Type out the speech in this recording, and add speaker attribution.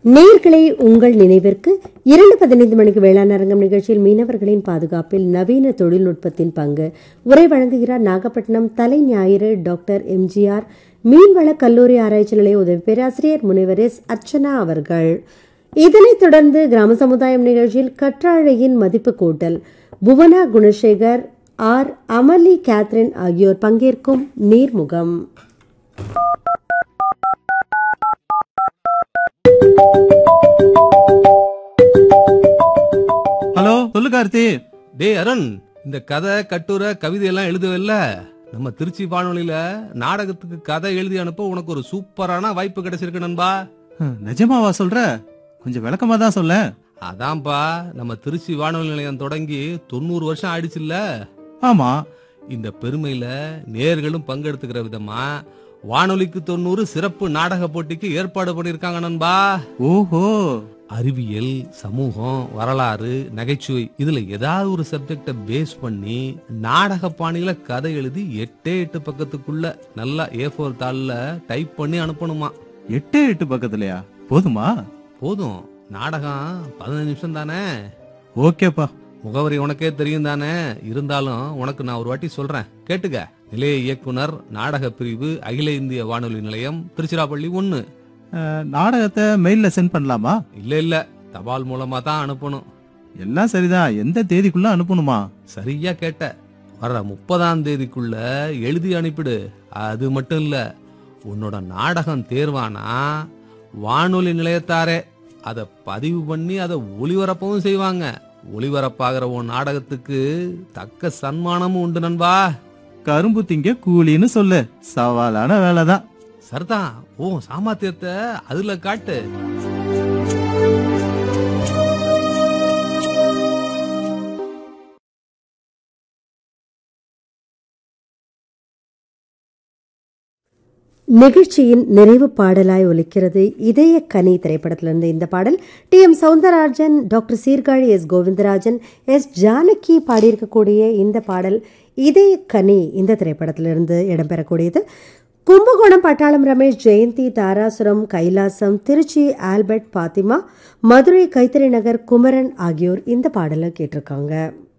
Speaker 1: நேர்களை உங்கள் நினைவிற்கு இரண்டு பதினைந்து மணிக்கு வேளாண் அரங்கம் நிகழ்ச்சியில் மீனவர்களின் பாதுகாப்பில் நவீன தொழில்நுட்பத்தின் பங்கு உரை வழங்குகிறார் நாகப்பட்டினம் தலை ஞாயிறு டாக்டர் எம்ஜிஆர் மீன்வள கல்லூரி ஆராய்ச்சி நிலைய உதவி பேராசிரியர் முனைவர் எஸ் அர்ச்சனா அவர்கள் இதனைத் தொடர்ந்து கிராம சமுதாயம் நிகழ்ச்சியில் கற்றாழையின் மதிப்பு கூட்டல் புவனா குணசேகர் ஆர் அமலி கேத்ரின் ஆகியோர் பங்கேற்கும் நீர்முகம்
Speaker 2: ஹலோ சொல்லு கார்த்தி
Speaker 3: டேய் அருண் இந்த கதை கட்டுரை கவிதை எல்லாம் எழுதுவல்ல நம்ம திருச்சி வானொலியில நாடகத்துக்கு கதை எழுதி அனுப்ப உனக்கு ஒரு சூப்பரான வாய்ப்பு கிடைச்சிருக்கு நண்பா
Speaker 2: ஹம், நிஜமாவா சொல்ற கொஞ்சம் விளக்கமா தான் சொல்ல
Speaker 3: அதான்பா நம்ம திருச்சி வானொலி நிலையம் தொடங்கி தொண்ணூறு வருஷம் ஆயிடுச்சுல்ல
Speaker 2: ஆமா
Speaker 3: இந்த பெருமையில நேர்களும் பங்கெடுத்துக்கிற விதமா வானொலிக்கு தொண்ணூறு சிறப்பு நாடக போட்டிக்கு ஏற்பாடு பண்ணிருக்காங்க நண்பா
Speaker 2: ஓஹோ
Speaker 3: அறிவியல் சமூகம் வரலாறு நகைச்சுவை இதுல ஏதாவது ஒரு சப்ஜெக்ட பேஸ் பண்ணி நாடக பாணியில கதை எழுதி எட்டே எட்டு பக்கத்துக்குள்ள நல்லா ஏ ஃபோர் தாளில் டைப் பண்ணி அனுப்பணுமா
Speaker 2: எட்டு எட்டு பக்கத்துலயா போதுமா
Speaker 3: போதும் நாடகம் பதினஞ்சு நிமிஷம் தானே
Speaker 2: ஓகேப்பா
Speaker 3: முகவரி உனக்கே தெரியும் தானே இருந்தாலும் உனக்கு நான் ஒரு வாட்டி சொல்றேன் கேட்டுக்க நிலைய இயக்குனர் நாடக பிரிவு அகில இந்திய வானொலி நிலையம் திருச்சிராப்பள்ளி ஒன்னு
Speaker 2: அஹ், நாடகத்தை மெயில்ல சென்ட் பண்ணலாமா
Speaker 3: இல்ல இல்ல தபால் மூலமா தான் அனுப்பணும்
Speaker 2: எல்லாம் சரிதான் எந்த தேதிக்குள்ள அனுப்பணுமா
Speaker 3: சரியா கேட்ட வர்ற முப்பதாம் தேதிக்குள்ள எழுதி அனுப்பிடு அது மட்டும் இல்ல உன்னோட நாடகம் தேர்வானா வானொலி நிலையத்தாரே அதை பதிவு பண்ணி அதை ஒளிபரப்பவும் செய்வாங்க ஒளிபரப்பாகிற உன் நாடகத்துக்கு தக்க சன்மானமும் உண்டு நண்பா
Speaker 2: கரும்பு திங்க கூலின்னு சொல்லு சவாலான வேலைதான்
Speaker 3: சரிதான் ஓ சாமர்த்தியத்தை அதுல காட்டு
Speaker 1: நிகழ்ச்சியின் நிறைவு பாடலாய் ஒலிக்கிறது இதய கனி திரைப்படத்திலிருந்து இந்த பாடல் T M Soundararajan doctor Sirkazhi S Govindarajan S Janaki பாடியிருக்கக்கூடிய இந்த பாடல் இதய கனி இந்த திரைப்படத்திலிருந்து இடம்பெறக்கூடியது கும்பகோணம் பட்டாளம் ரமேஷ் ஜெயந்தி தாராசுரம் கைலாசம் திருச்சி ஆல்பர்ட் பாத்திமா மதுரை கைத்தறி நகர் குமரன் ஆகியோர் இந்த பாடலை கேட்டிருக்காங்க